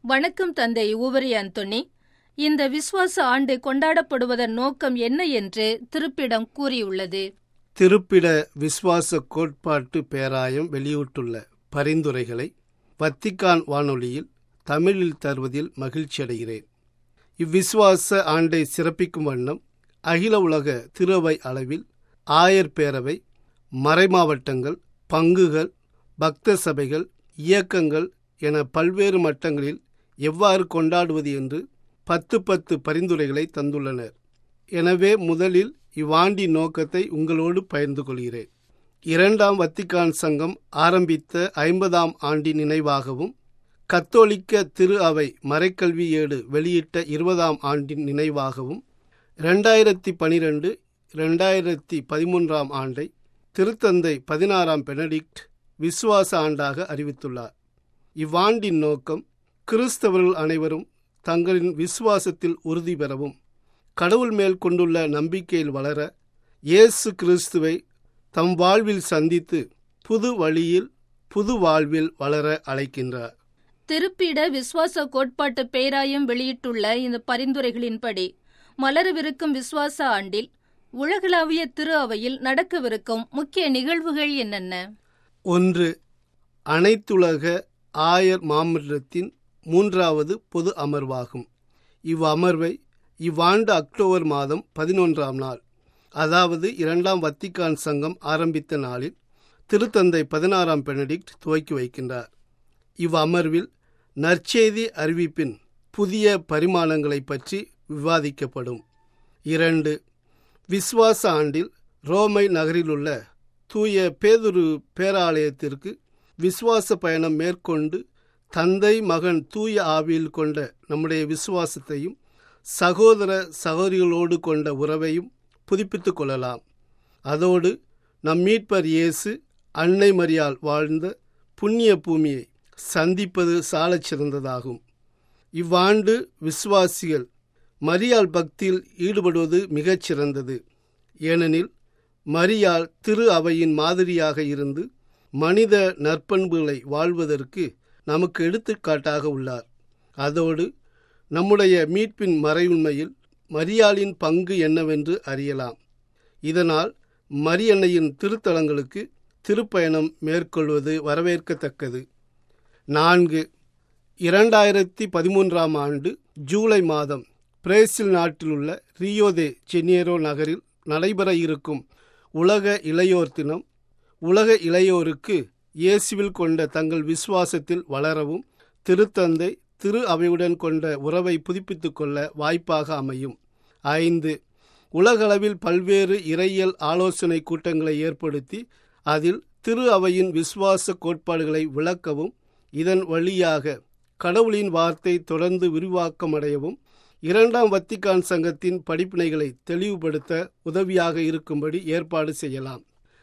வணக்கம் தந்தை ஊவரி அந்தோனி இந்த விசுவாச ஆண்டு கொண்டாடப்படுவதன் நோக்கம் என்ன என்று திருப்பிடம் கூறியுள்ளது திருப்பிட விசுவாச கோட்பாட்டு பேராயம் வெளியிட்டுள்ள பரிந்துரைகளை வத்திக்கான் வானொலியில் தமிழில் தருவதில் மகிழ்ச்சியடைகிறேன் இவ்விசுவாச ஆண்டை சிறப்பிக்கும் வண்ணம் அகில உலக திருவை அளவில் ஆயர் பேரவை மறைமாவட்டங்கள் பங்குகள் பக்த சபைகள் இயக்கங்கள் என பல்வேறு மட்டங்களில் எவ்வாறு கொண்டாடுவது என்று பத்து பத்து பரிந்துரைகளை தந்துள்ளனர் எனவே முதலில் இவ்வாண்டின் நோக்கத்தை உங்களோடு பகிர்ந்து கொள்கிறேன் இரண்டாம் வத்திக்கான் சங்கம் ஆரம்பித்த ஐம்பதாம் ஆண்டின் நினைவாகவும் கத்தோலிக்க திரு அவை மறைக்கல்வி ஏடு வெளியிட்ட இருபதாம் ஆண்டின் நினைவாகவும் ரெண்டாயிரத்தி பனிரெண்டு ரெண்டாயிரத்தி பதிமூன்றாம் ஆண்டை திருத்தந்தை பதினாறாம் பெனடிக்ட் விசுவாச ஆண்டாக அறிவித்துள்ளார் இவ்வாண்டின் நோக்கம் கிறிஸ்தவர்கள் அனைவரும் தங்களின் விசுவாசத்தில் உறுதி பெறவும் கடவுள் மேல் கொண்டுள்ள நம்பிக்கையில் வளர இயேசு கிறிஸ்துவை தம் வாழ்வில் சந்தித்து புது வழியில் புது வாழ்வில் வளர அழைக்கின்றார் திருப்பிட விசுவாச கோட்பாட்டு பேராயம் வெளியிட்டுள்ள இந்த பரிந்துரைகளின்படி மலரவிருக்கும் விசுவாச ஆண்டில் உலகளாவிய திரு அவையில் நடக்கவிருக்கும் முக்கிய நிகழ்வுகள் என்னென்ன ஒன்று அனைத்துலக ஆயர் மாமன்றத்தின் மூன்றாவது பொது அமர்வாகும் இவ்வமர்வை இவ்வாண்டு அக்டோபர் மாதம் பதினொன்றாம் நாள் அதாவது இரண்டாம் வத்திக்கான் சங்கம் ஆரம்பித்த நாளில் திருத்தந்தை பதினாறாம் பெனடிக்ட் துவக்கி வைக்கின்றார் இவ்வமர்வில் நற்செய்தி அறிவிப்பின் புதிய பரிமாணங்களை பற்றி விவாதிக்கப்படும் இரண்டு விஸ்வாச ஆண்டில் ரோமை நகரிலுள்ள தூய பேதுரு பேராலயத்திற்கு விசுவாச பயணம் மேற்கொண்டு தந்தை மகன் தூய ஆவியில் கொண்ட நம்முடைய விசுவாசத்தையும் சகோதர சகோதரிகளோடு கொண்ட உறவையும் புதுப்பித்துக் கொள்ளலாம் அதோடு நம் மீட்பர் இயேசு அன்னை மரியால் வாழ்ந்த புண்ணிய பூமியை சந்திப்பது சாலச் சிறந்ததாகும் இவ்வாண்டு விசுவாசிகள் மரியாள் பக்தியில் ஈடுபடுவது மிகச் சிறந்தது ஏனெனில் மரியாள் திரு அவையின் மாதிரியாக இருந்து மனித நற்பண்புகளை வாழ்வதற்கு நமக்கு எடுத்துக்காட்டாக உள்ளார் அதோடு நம்முடைய மீட்பின் மறைவுண்மையில் மரியாளின் பங்கு என்னவென்று அறியலாம் இதனால் மரியன்னையின் திருத்தலங்களுக்கு திருப்பயணம் மேற்கொள்வது வரவேற்கத்தக்கது நான்கு இரண்டாயிரத்தி பதிமூன்றாம் ஆண்டு ஜூலை மாதம் பிரேசில் நாட்டிலுள்ள ரியோதே ஜெனியரோ நகரில் நடைபெற இருக்கும் உலக இளையோர் தினம் உலக இளையோருக்கு இயேசுவில் கொண்ட தங்கள் விசுவாசத்தில் வளரவும் திருத்தந்தை திரு அவையுடன் கொண்ட உறவை புதுப்பித்துக் கொள்ள வாய்ப்பாக அமையும் ஐந்து உலகளவில் பல்வேறு இறையியல் ஆலோசனை கூட்டங்களை ஏற்படுத்தி அதில் திரு அவையின் விசுவாச கோட்பாடுகளை விளக்கவும் இதன் வழியாக கடவுளின் வார்த்தை தொடர்ந்து விரிவாக்கமடையவும் இரண்டாம் வத்திக்கான் சங்கத்தின் படிப்பினைகளை தெளிவுபடுத்த உதவியாக இருக்கும்படி ஏற்பாடு செய்யலாம்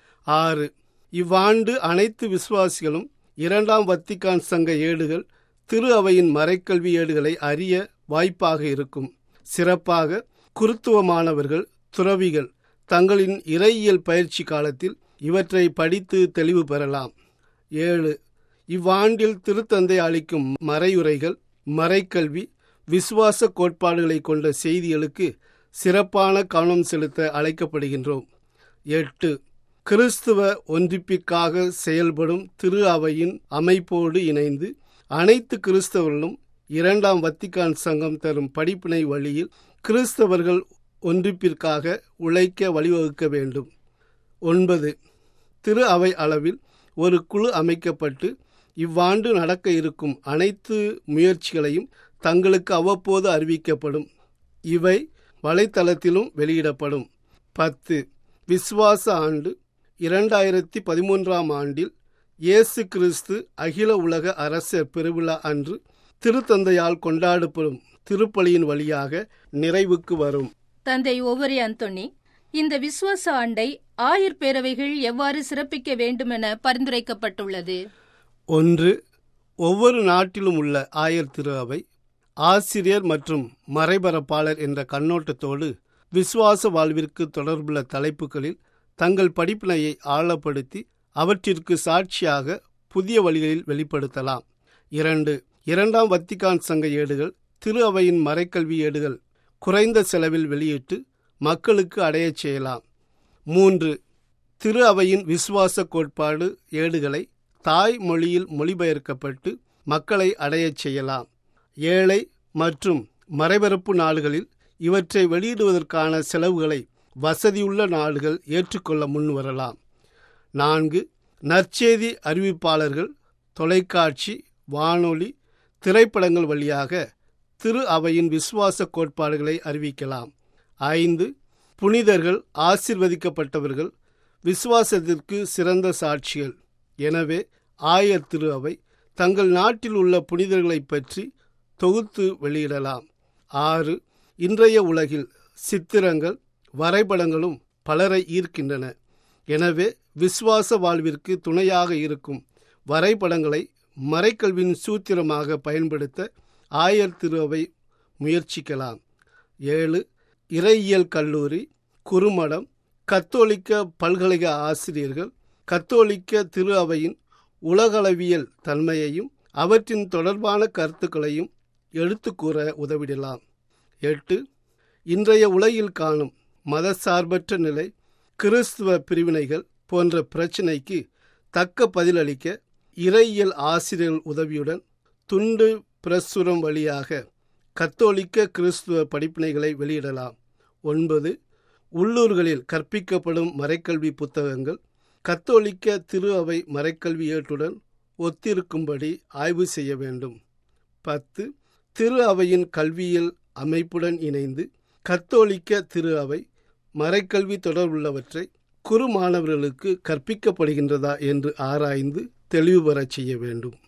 ஆறு இவ்வாண்டு அனைத்து விசுவாசிகளும் இரண்டாம் வத்திக்கான் சங்க ஏடுகள் திரு அவையின் மறைக்கல்வி ஏடுகளை அறிய வாய்ப்பாக இருக்கும் சிறப்பாக குருத்துவமானவர்கள் துறவிகள் தங்களின் இறையியல் பயிற்சி காலத்தில் இவற்றை படித்து தெளிவு பெறலாம் ஏழு இவ்வாண்டில் திருத்தந்தை அளிக்கும் மறையுரைகள் மறைக்கல்வி விசுவாச கோட்பாடுகளை கொண்ட செய்திகளுக்கு சிறப்பான கவனம் செலுத்த அழைக்கப்படுகின்றோம் எட்டு கிறிஸ்துவ ஒன்றிப்பிற்காக செயல்படும் திரு அவையின் அமைப்போடு இணைந்து அனைத்து கிறிஸ்தவர்களும் இரண்டாம் வத்திக்கான் சங்கம் தரும் படிப்பினை வழியில் கிறிஸ்தவர்கள் ஒன்றிப்பிற்காக உழைக்க வழிவகுக்க வேண்டும் ஒன்பது திரு அவை அளவில் ஒரு குழு அமைக்கப்பட்டு இவ்வாண்டு நடக்க இருக்கும் அனைத்து முயற்சிகளையும் தங்களுக்கு அவ்வப்போது அறிவிக்கப்படும் இவை வலைத்தளத்திலும் வெளியிடப்படும் பத்து விசுவாச ஆண்டு இரண்டாயிரத்தி பதிமூன்றாம் ஆண்டில் இயேசு கிறிஸ்து அகில உலக அரசர் பெருவிழா அன்று திருத்தந்தையால் கொண்டாடப்படும் திருப்பலியின் வழியாக நிறைவுக்கு வரும் தந்தை ஒவ்வொரு அந்தோனி இந்த விசுவாச ஆண்டை ஆயர் பேரவைகள் எவ்வாறு சிறப்பிக்க வேண்டுமென பரிந்துரைக்கப்பட்டுள்ளது ஒன்று ஒவ்வொரு நாட்டிலும் உள்ள ஆயர் திரு அவை ஆசிரியர் மற்றும் மறைபரப்பாளர் என்ற கண்ணோட்டத்தோடு விசுவாச வாழ்விற்கு தொடர்புள்ள தலைப்புகளில் தங்கள் படிப்பினையை ஆழப்படுத்தி அவற்றிற்கு சாட்சியாக புதிய வழிகளில் வெளிப்படுத்தலாம் இரண்டு இரண்டாம் வத்திக்கான் சங்க ஏடுகள் திரு அவையின் மறைக்கல்வி ஏடுகள் குறைந்த செலவில் வெளியிட்டு மக்களுக்கு அடையச் செய்யலாம் மூன்று திரு அவையின் விசுவாச கோட்பாடு ஏடுகளை தாய் மொழியில் மொழிபெயர்க்கப்பட்டு மக்களை அடையச் செய்யலாம் ஏழை மற்றும் மறைபரப்பு நாடுகளில் இவற்றை வெளியிடுவதற்கான செலவுகளை வசதியுள்ள நாடுகள் ஏற்றுக்கொள்ள முன்வரலாம் நான்கு நற்செய்தி அறிவிப்பாளர்கள் தொலைக்காட்சி வானொலி திரைப்படங்கள் வழியாக திரு அவையின் விசுவாச கோட்பாடுகளை அறிவிக்கலாம் ஐந்து புனிதர்கள் ஆசிர்வதிக்கப்பட்டவர்கள் விசுவாசத்திற்கு சிறந்த சாட்சிகள் எனவே ஆயர் திரு அவை தங்கள் நாட்டில் உள்ள புனிதர்களைப் பற்றி தொகுத்து வெளியிடலாம் ஆறு இன்றைய உலகில் சித்திரங்கள் வரைபடங்களும் பலரை ஈர்க்கின்றன எனவே விசுவாச வாழ்விற்கு துணையாக இருக்கும் வரைபடங்களை மறைக்கல்வின் சூத்திரமாக பயன்படுத்த ஆயர் திருவை முயற்சிக்கலாம் ஏழு இறையியல் கல்லூரி குறுமடம் கத்தோலிக்க பல்கலைக ஆசிரியர்கள் கத்தோலிக்க திரு அவையின் உலகளவியல் தன்மையையும் அவற்றின் தொடர்பான கருத்துக்களையும் எடுத்து கூற உதவிடலாம் எட்டு இன்றைய உலகில் காணும் மதசார்பற்ற நிலை கிறிஸ்துவ பிரிவினைகள் போன்ற பிரச்சினைக்கு தக்க பதிலளிக்க இறையியல் ஆசிரியர்கள் உதவியுடன் துண்டு பிரசுரம் வழியாக கத்தோலிக்க கிறிஸ்துவ படிப்பினைகளை வெளியிடலாம் ஒன்பது உள்ளூர்களில் கற்பிக்கப்படும் மறைக்கல்வி புத்தகங்கள் கத்தோலிக்க திரு அவை மறைக்கல்வி ஏட்டுடன் ஒத்திருக்கும்படி ஆய்வு செய்ய வேண்டும் பத்து திரு அவையின் கல்வியியல் அமைப்புடன் இணைந்து கத்தோலிக்க திரு அவை மறைக்கல்வி தொடர்புள்ளவற்றை குறு மாணவர்களுக்கு கற்பிக்கப்படுகின்றதா என்று ஆராய்ந்து தெளிவு பெறச் செய்ய வேண்டும்